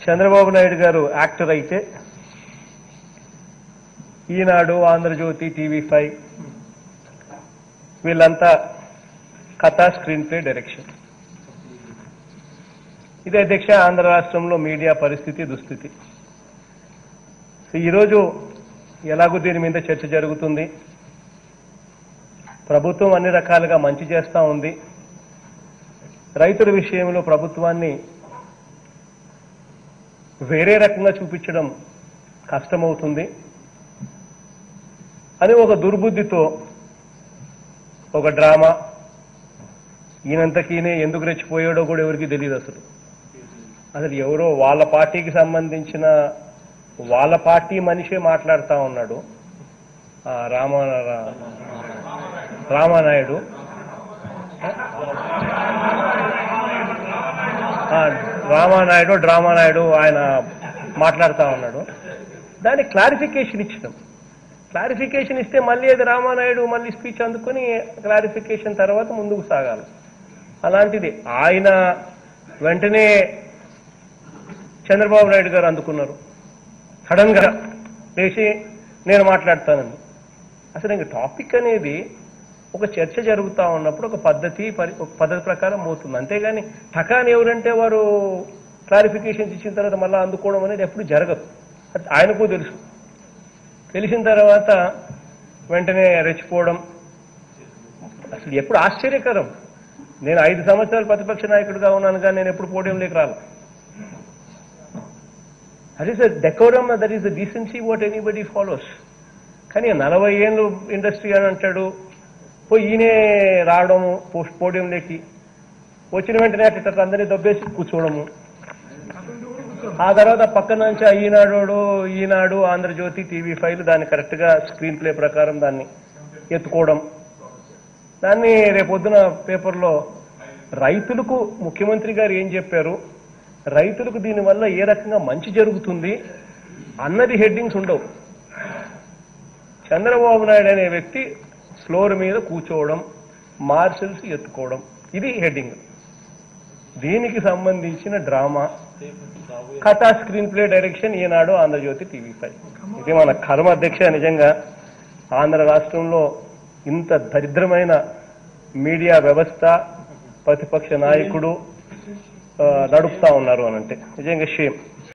చంద్రబాబు నాయుడు గారు యాక్టర్ అయితే ఈనాడు Andhrajyothi TV five వీళ్ళంతా కథా స్క్రీన్ ప్లే డైరెక్షన్ ఇదే అధ్యక్ష ఆంధ్ర రాష్ట్రంలో మీడియా పరిస్థితి దుస్థితి సో ఈరోజు ఎలాగో దీని మీద చర్చ జరుగుతుంది ప్రభుత్వం అన్ని రకాలుగా మంచి చేస్తూ ఉంది రైతుల విషయంలో ప్రభుత్వాన్ని వేరే రకంగా చూపించడం కష్టమవుతుంది అని ఒక దుర్బుద్ధితో ఒక డ్రామా ఈయనంతకీనే ఎందుకు రెచ్చిపోయాడో కూడా ఎవరికి తెలియదు అసలు అసలు ఎవరో వాళ్ళ పార్టీకి సంబంధించిన వాళ్ళ పార్టీ మనిషే మాట్లాడుతా ఉన్నాడు ఆ రామ రామానాయుడు ఆ, రామానాయుడు డ్రామానాయుడు ఆయన మాట్లాడుతా ఉన్నాడు దానికి క్లారిఫికేషన్ ఇచ్చినాం క్లారిఫికేషన్ ఇస్తే మళ్ళీ అది రామానాయుడు మళ్ళీ స్పీచ్ అందుకొని క్లారిఫికేషన్ తర్వాత ముందుకు సాగాలి అలాంటిది ఆయన వెంటనే చంద్రబాబు నాయుడు గారు అందుకున్నారు సడన్ గా లేచి నేను మాట్లాడతానండి అసలు ఇంక టాపిక్ అనేది ఒక చర్చ జరుగుతా ఉన్నప్పుడు ఒక పద్ధతి పరి- ఒక పద్ధతి ప్రకారం పోతుంది అంతేగాని టకాని ఎవరంటే వారు క్లారిఫికేషన్స్ ఇచ్చిన తర్వాత మళ్ళీ అందుకోవడం అనేది ఎప్పుడు జరగదు అది ఆయనకు తెలుసు తెలిసిన తర్వాత వెంటనే రెచ్చిపోవడం అసలు ఎప్పుడు ఆశ్చర్యకరం నేను ఐదు సంవత్సరాలు ప్రతిపక్ష నాయకుడిగా ఉన్నాను కానీ నేను ఎప్పుడు పోడియంలోకి రాను that is the decorum that is the decency what anybody follows కానీ నలభై ఏళ్ళు ఇండస్ట్రీ అని అంటాడు పోయి ఈయనే రావడము పోస్ట్ పోడియంలోకి వచ్చిన వెంటనే అట్లా అందరినీ దొబ్బేసి కూర్చోవడము ఆ తర్వాత పక్కన నుంచి ఆ ఈనాడు ఈనాడు ఆంధ్రజ్యోతి టీవీ ఫైవ్ దాన్ని కరెక్ట్ గా స్క్రీన్ ప్లే ప్రకారం దాన్ని ఎత్తుకోవడం దాన్ని రేపొద్దున పేపర్లో రైతులకు ముఖ్యమంత్రి గారు ఏం చెప్పారు రైతులకు దీనివల్ల ఏ రకంగా మంచి జరుగుతుంది అన్నది హెడ్డింగ్స్ ఉండవు చంద్రబాబు నాయుడు అనే వ్యక్తి ఫ్లోర్ మీద కూర్చోవడం మార్షల్స్ ఎత్తుకోవడం ఇది హెడ్డింగ్ దీనికి సంబంధించిన డ్రామా కథా screenplay direction Eenadu Andhrajyothi TV five ఇది మన కర్మ అధ్యక్ష నిజంగా ఆంధ్ర రాష్ట్రంలో ఇంత దరిద్రమైన మీడియా వ్యవస్థ ప్రతిపక్ష నాయకుడు ఆ, నడుపుతా ఉన్నారు అనంటే నిజంగా షేమ్